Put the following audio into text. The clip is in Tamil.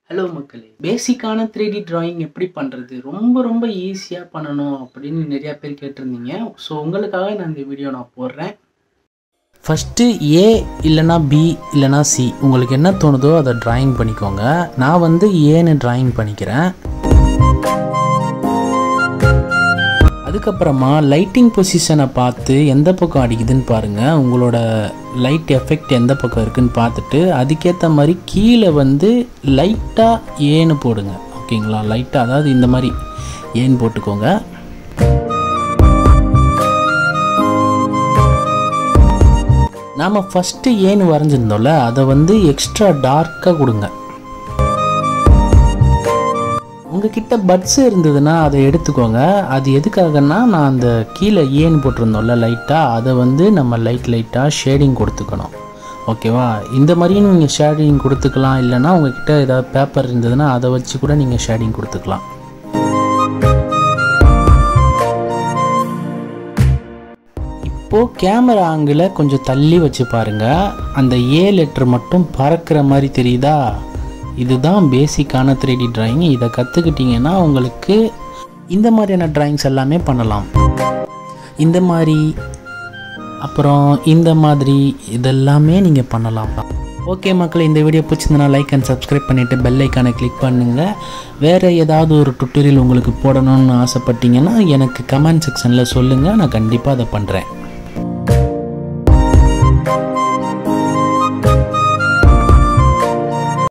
ஹலோ மக்களே பேசிக்கான த்ரீ டி டிராயிங் எப்படி பண்ணுறது ரொம்ப ரொம்ப ஈஸியாக பண்ணணும் அப்படின்னு நிறையா பேர் கேட்டிருந்தீங்க ஸோ உங்களுக்காக நான் இந்த வீடியோ நான் போடுறேன் ஃபஸ்ட்டு ஏ இல்லைனா பி இல்லைனா சி உங்களுக்கு என்ன தோணுதோ அதை டிராயிங் பண்ணிக்கோங்க நான் வந்து ஏன்னு டிராயிங் பண்ணிக்கிறேன் அதுக்கப்புறமா லைட்டிங் பொசிஷனை பார்த்து எந்த பக்கம் அடிக்குதுன்னு பாருங்கள் உங்களோட லைட் எஃபெக்ட் எந்த பக்கம் இருக்குன்னு பார்த்துட்டு அதுக்கேற்ற மாதிரி கீழே வந்து லைட்டாக ஏன்னு போடுங்க ஓகேங்களா லைட்டாக அதாவது இந்த மாதிரி ஏன்னு போட்டுக்கோங்க நாம் ஃபஸ்ட்டு ஏன்னு வரைஞ்சிருந்தோம்ல அதை வந்து எக்ஸ்ட்ரா டார்க்காக கொடுங்க உங்ககிட்ட பட்ஸ் இருந்ததுன்னா அதை எடுத்துக்கோங்க அது எதுக்காகன்னா நான் அந்த கீழே ஏன்னு போட்டிருந்தோம்ல லைட்டாக அதை வந்து நம்ம லைட் லைட்டாக ஷேடிங் கொடுத்துக்கணும் ஓகேவா இந்த மாதிரியும் நீங்கள் ஷேடிங் கொடுத்துக்கலாம் இல்லைன்னா உங்ககிட்ட ஏதாவது பேப்பர் இருந்ததுன்னா அதை வச்சு கூட நீங்கள் ஷேடிங் கொடுத்துக்கலாம் இப்போது கேமரா ஆங்கிளை கொஞ்சம் தள்ளி வச்சு பாருங்கள் அந்த ஏ லெட்டர் மட்டும் பறக்கிற மாதிரி தெரியுதா இதுதான் பேசிக்கான த்ரீ டி டிராயிங் இதை கற்றுக்கிட்டிங்கன்னா உங்களுக்கு இந்த மாதிரியான டிராயிங்ஸ் எல்லாமே பண்ணலாம் இந்த மாதிரி அப்புறம் இந்த மாதிரி இதெல்லாமே நீங்கள் பண்ணலாம் ஓகே மக்கள் இந்த வீடியோ பிடிச்சிருந்தனா லைக் அண்ட் சப்ஸ்கிரைப் பண்ணிவிட்டு பெல் ஐக்கானை கிளிக் பண்ணுங்கள் வேறு ஏதாவது ஒரு டுட்டோரியல் உங்களுக்கு போடணும்னு ஆசைப்பட்டீங்கன்னா எனக்கு கமெண்ட் செக்ஷனில் சொல்லுங்கள் நான் கண்டிப்பாக அதை பண்ணுறேன்